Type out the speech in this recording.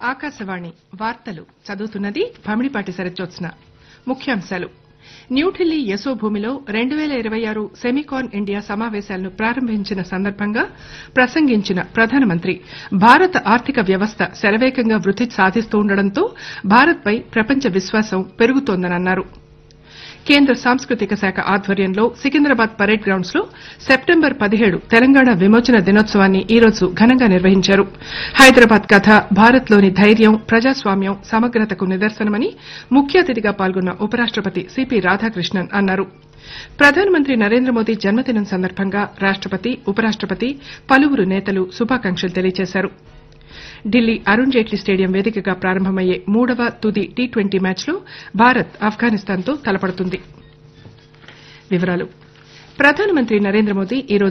ఆకాశవాణి వార్తలు చదువుతున్నది భమిడిపాటి శరత్జోత్స్న ముఖ్యాంశాలు న్యూఢిల్లీ యశోభూమిలో రెండు పేల ఇరవై ఆరు సెమికాన్ ఇండియా సమావేశాలను ప్రారంభించిన సందర్భంగా ప్రసంగించిన ప్రధానమంత్రి భారత ఆర్థిక వ్యవస్థ శరవేగంగా వృద్ది సాధిస్తుండటంతో భారత్ పై ప్రపంచ విశ్వాసం పెరుగుతోందని అన్నారు కేంద్ర సాంస్కృతిక శాఖ ఆధ్వర్యంలో సికింద్రాబాద్ పరేడ్ గ్రౌండ్స్ లో సెప్టెంబర్ పదిహేడు తెలంగాణ విమోచన దినోత్సవాన్ని ఈ రోజు ఘనంగా నిర్వహించారు హైదరాబాద్ కథ భారత్ లోని ధైర్యం ప్రజాస్వామ్యం సమగ్రతకు నిదర్శనమని ముఖ్య అతిథిగా పాల్గొన్న ఉపరాష్టపతి సిపి రాధాకృష్ణన్ అన్నారు ప్రధానమంత్రి నరేంద్ర మోదీ జన్మదినం సందర్భంగా రాష్టపతి ఉపరాష్టపతి పలువురు నేతలు శుభాకాంక్షలు తెలియజేశారు ఢిల్లీ అరుణ్ జైట్లీ స్టేడియం వేదికగా ప్రారంభమయ్యే మూడవ తుది టీ ట్వంటీ మ్యాచ్ లో భారత్ ఆఫ్ఘనిస్తాన్ తో తలపడుతుంది ప్రధానమంత్రి నరేంద్ర మోదీ ఈరోజు